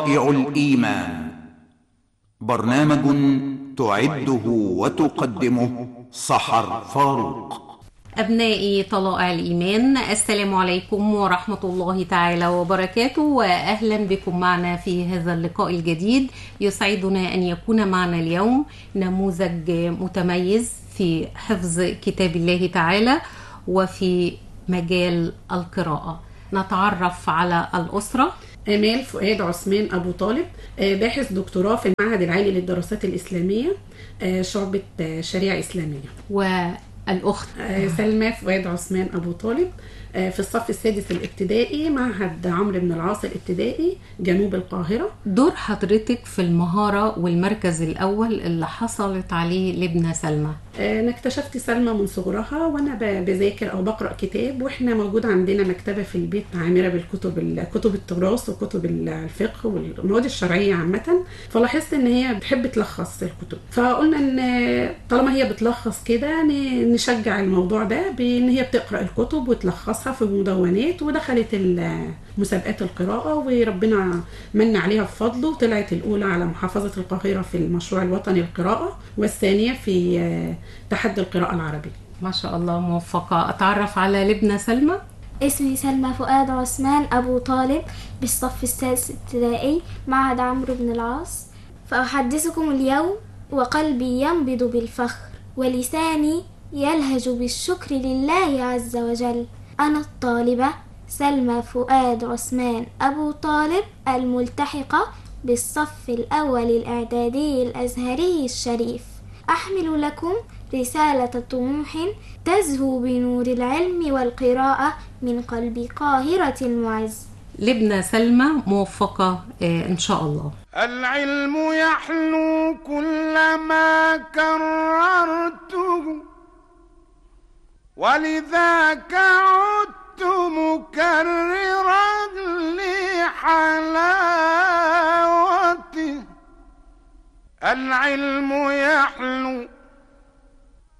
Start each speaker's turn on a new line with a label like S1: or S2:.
S1: رائع الإيمان برنامج تعده وتقدمه صحر فاروق
S2: أبنائي طلائع الإيمان السلام عليكم ورحمة الله تعالى وبركاته وأهلا بكم معنا في هذا اللقاء الجديد يسعدنا أن يكون معنا اليوم نموذج متميز في حفظ كتاب الله تعالى وفي مجال القراءة نتعرف على الأسرة
S3: آمال فؤاد عثمان أبو طالب آه، باحث دكتوراه في المعهد العالي للدراسات الإسلامية آه، شعبة آه، شريعة إسلامية
S2: والأخت
S3: آه، سلمى فؤاد عثمان أبو طالب آه، في الصف السادس الابتدائي معهد عمرو بن العاص الابتدائي جنوب القاهرة
S2: دور حضرتك في المهارة والمركز الأول اللي حصلت عليه لابنة سلمى
S3: آه، انا اكتشفت سلمى من صغرها وانا ب- بذاكر او بقرا كتاب واحنا موجود عندنا مكتبه في البيت عامره بالكتب ال- كتب التراث وكتب ال- الفقه والمواد الشرعيه عامه فلاحظت ان هي بتحب تلخص الكتب فقلنا ان طالما هي بتلخص كده ن- نشجع الموضوع ده بان هي بتقرا الكتب وتلخصها في مدونات ودخلت ال- مسابقات القراءه وربنا من عليها بفضله وطلعت الاولى على محافظه القاهره في المشروع الوطني القراءه والثانيه في آه، تحدي القراءه العربيه
S2: ما شاء الله موفقة أتعرف على لبنى سلمى
S4: اسمي سلمى فؤاد عثمان أبو طالب بالصف السادس ابتدائي معهد عمرو بن العاص فأحدثكم اليوم وقلبي ينبض بالفخر ولساني يلهج بالشكر لله عز وجل أنا الطالبة سلمى فؤاد عثمان أبو طالب الملتحقة بالصف الأول الإعدادي الأزهري الشريف أحمل لكم رسالة طموح تزهو بنور العلم والقراءة من قلب قاهرة معز
S2: لبنى سلمى موفقة آه، إن شاء الله
S5: العلم يحلو كلما كررته ولذاك عدت مكررا لحلاوته العلم يحلو